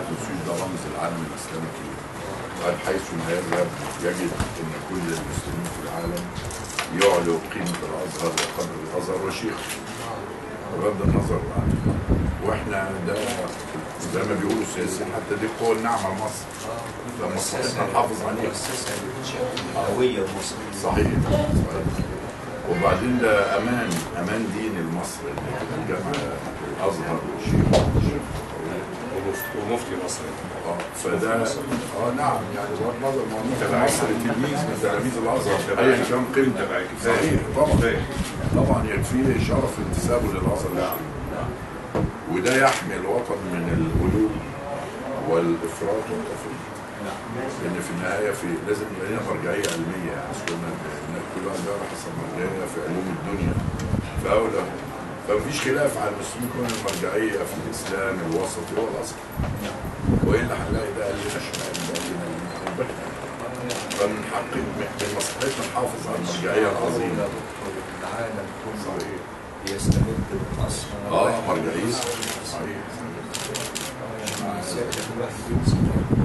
تنسوش ده رمز العالم الاسلامي الكبير قال حيث ما يذهب يجد ان كل المسلمين في العالم يعلو قيمه الازهر وقدر الازهر وشيخه بغض النظر عن واحنا ده زي ما بيقولوا السياسيين حتى دي القوه الناعمه لمصر فمصلحتنا نحافظ عليها هوية مصر صحيح صحيح. وبعدين ده امان امان ديني لمصر ان الجامعه الازهر والشيخ ومفتي مصر اه فده اه نعم يعني بغض النظر ما هو ممكن مصر تلميذ من تلاميذ الازهر ايا كان قيمته صحيح طبعا طبعا يكفيه شرف انتسابه للازهر الشريف وده يحمي الوطن من الغلو والافراط والتفريط لان في النهايه في لازم يبقى لنا مرجعيه علميه يعني أصل قلنا إن كل واحد بيعرف حسب مرجعيه في علوم الدنيا فاولى فمفيش خلاف على المسلمين كون المرجعيه في الاسلام الوسطي هو الازهر والا هنلاقي ده قال لنا شمال ده قال لنا يمين. فمن حق من مصلحتنا نحافظ على المرجعيه العظيمه العالم كله صحيح بيستمد بالأصل اه مرجعيه صحيح سيادة الواحد يمسك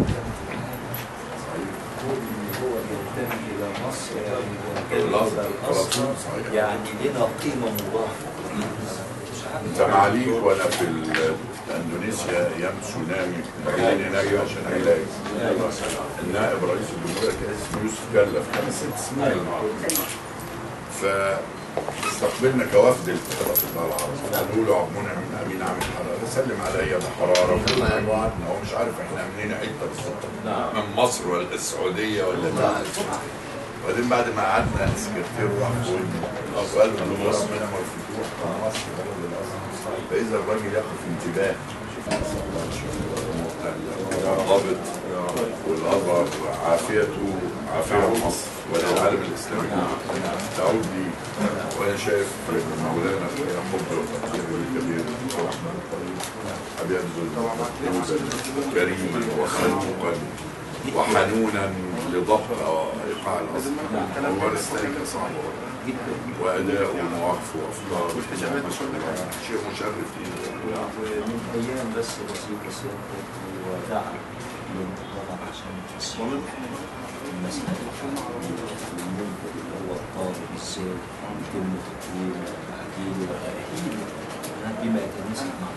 صحيح هو ينتمي إلى مصر يعني ينتمي الأزهر إلى على الأصل طول صحيح يعني لنا قيمة مضافة مش عارف. انت معاليك وانا في ال- اندونيسيا ايام تسونامي رايحين هناك عشان علاج النائب رئيس الجمهوريه كان اسمه يوسف كلف خمس ست سنين النهارده فاستقبلنا كوفد الاتحاد الافريقي العربي قالوا له عبد المنعم امين عامل حراره سلم عليا بحراره وكل حاجه وقعدنا هو مش عارف احنا منين حته بالظبط من مصر ولا السعوديه ولا لا وبعدين بعد ما قعدنا السكرتير راح فوق وقال له مصر هنا مفتوح مصر بلد الازهر فاذا الراجل ياخد في انتباه الضابط والازهر عافيته عافيه مصر وللعالم الاسلامي تعود لي وانا شايف مولانا في حب وتقدير الكبير ورحمه ابي يبذل مجهودا كريما وخلوقا وحنونا لضبط ايقاع الازهر ومارس ذلك صعب واداء ومواقف وافكار شيء مشرف لي ومن أيام بس بسيطة سيادتك ودعا من طبعا عشان تصميم المسألة المنتج اللي هو الطالب ازاي يتم تطويره وتعديله وتأهيله بما يتناسب مع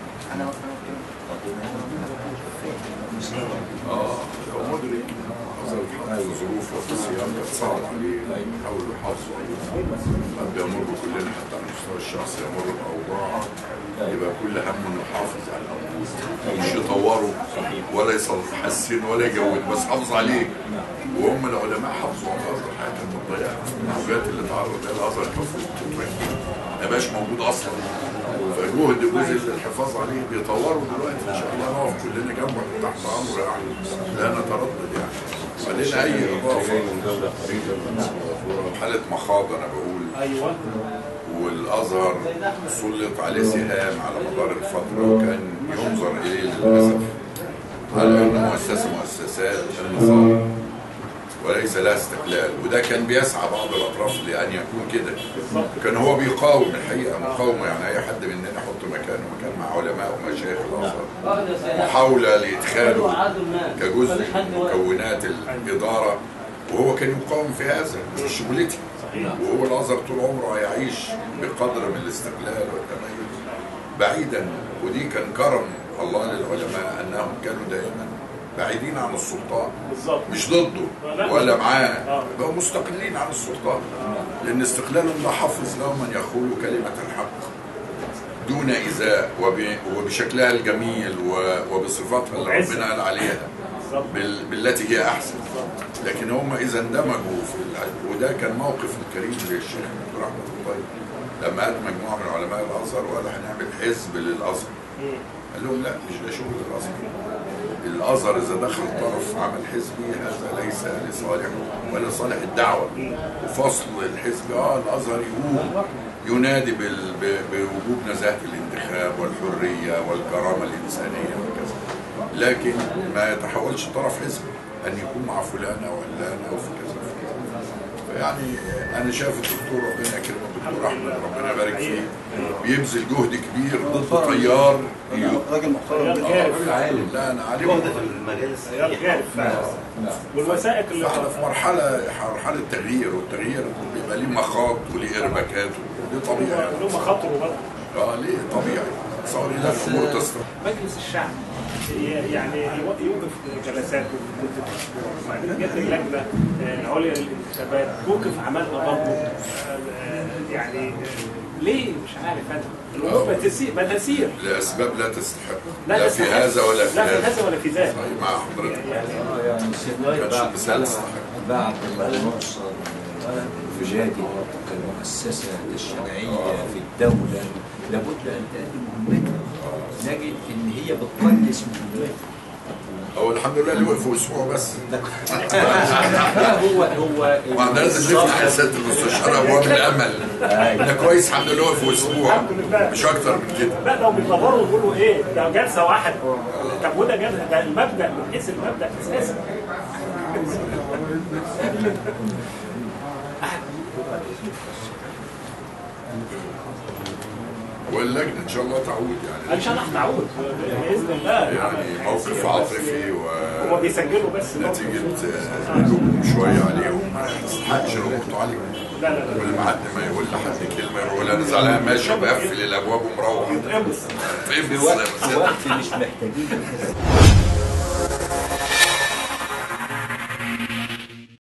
قضينا اه هو مدرك حصل في ظروف وفي سياق كانت صعب عليه يحاول يحافظ عليه قد يمر كلنا حتى على المستوى الشخصي يمر باوضاع يبقى كل همه انه يحافظ على الموجود مش يطوره ولا يحسن ولا يجود بس حافظ عليه وهم العلماء حافظوا على الازهر حياتهم الضيقه الموجات اللي تعرض لها الازهر المفروض تتركه ما بقاش موجود اصلا فجهد جزء الحفاظ عليه بيطوروا دلوقتي ان شاء الله نقف كلنا جنبه تحت امر يعني لا نتردد يعني بعدين اي اضافه حاله مخاض انا بقول ايوه والازهر سلط عليه سهام على مدار الفتره وكان ينظر اليه للاسف على انه مؤسسه مؤسسات النظام وليس لها استقلال وده كان بيسعى بعض الاطراف لان يكون كده كان هو بيقاوم الحقيقه مقاومه يعني اي حد مننا يحط مكانه مكان مع علماء ومشايخ الازهر محاوله لادخاله كجزء من مكونات الاداره وهو كان يقاوم في هذا مش شغلتي وهو الازهر طول عمره هيعيش بقدر من الاستقلال والتميز بعيدا ودي كان كرم الله للعلماء انهم كانوا دائما بعيدين عن السلطان بالظبط مش ضده ولا معاه بقوا مستقلين عن السلطان لان استقلالهم ده حافظ لهم من يقول كلمه الحق دون ايذاء وب- وبشكلها الجميل و- وبصفاتها اللي ربنا قال عليها بال- بالتي هي احسن لكن هم اذا اندمجوا في الع- وده كان موقف الكريم للشيخ دكتور احمد الطيب لما قال مجموعه من علماء الازهر وقال هنعمل حزب للازهر قال لهم لا مش ده شغل الازهر الازهر اذا دخل طرف عمل حزبي هذا ليس لصالحه ولا صالح الدعوه وفصل الحزب اه الازهر يقوم ينادي بال- ب- بوجوب نزاهه الانتخاب والحريه والكرامه الانسانيه وكذا لكن ما يتحولش طرف حزب ان يكون مع فلان او علان او في كذا في كذا يعني انا شايف الدكتور ربنا يكرمه الدكتور احمد ربنا يبارك فيه بيبذل جهد كبير ضد تيار راجل محترم رياض جدا. جارف عالم لا انا عالم جهد في المجال رياض الصحي جارف والوثائق اللي فاحنا في مرحله مرحله تغيير والتغيير بيبقى ليه مخاض وليه ارباكات ودي طبيعي له مخاطره برضه اه ليه طبيعي صار لا الامور تسرع مجلس الشعب يعني يوقف جلساته وبعدين جت اللجنه العليا للانتخابات توقف عملها برضه آه، يعني آه، ليه مش عارف انا الامور بتسير بتسير لاسباب لا تستحق لا لا في تستحق. هذا ولا في لا في هذا هذا ولا في ذاك طيب مع حضرتك يعني آه، يعني السيد وائل كانش بعد مثال يستحق. بعد ما نحصر بلادي كمؤسسة الشرعية في الدولة لابد أن تأتي مهمتها نجد إن هي بتقلص مهمتها هو الحمد لله اللي وقفوا اسبوع بس لا هو هو وعندنا لازم نفتح لسياده المستشار ابواب الامل ده كويس الحمد لله وقفوا اسبوع الحمد لله. مش اكتر من كده لا لو بيدوروا يقولوا ايه ده جلسه واحده طب وده جلسه ده المبدا من حيث المبدا اساسا واللجنه ان شاء الله تعود يعني ان شاء الله هنعود باذن الله يعني موقف عاطفي هو بيسجلوا بس ونتيجه آه، هدوء شويه عليهم ما يستحقش الضغط عليهم لا لا لا كل ما حد ما يقول لحد كلمه يقول انا زعلان ماشي بقفل الابواب ومروح يتقمص فين في وقت في وقت مش محتاجين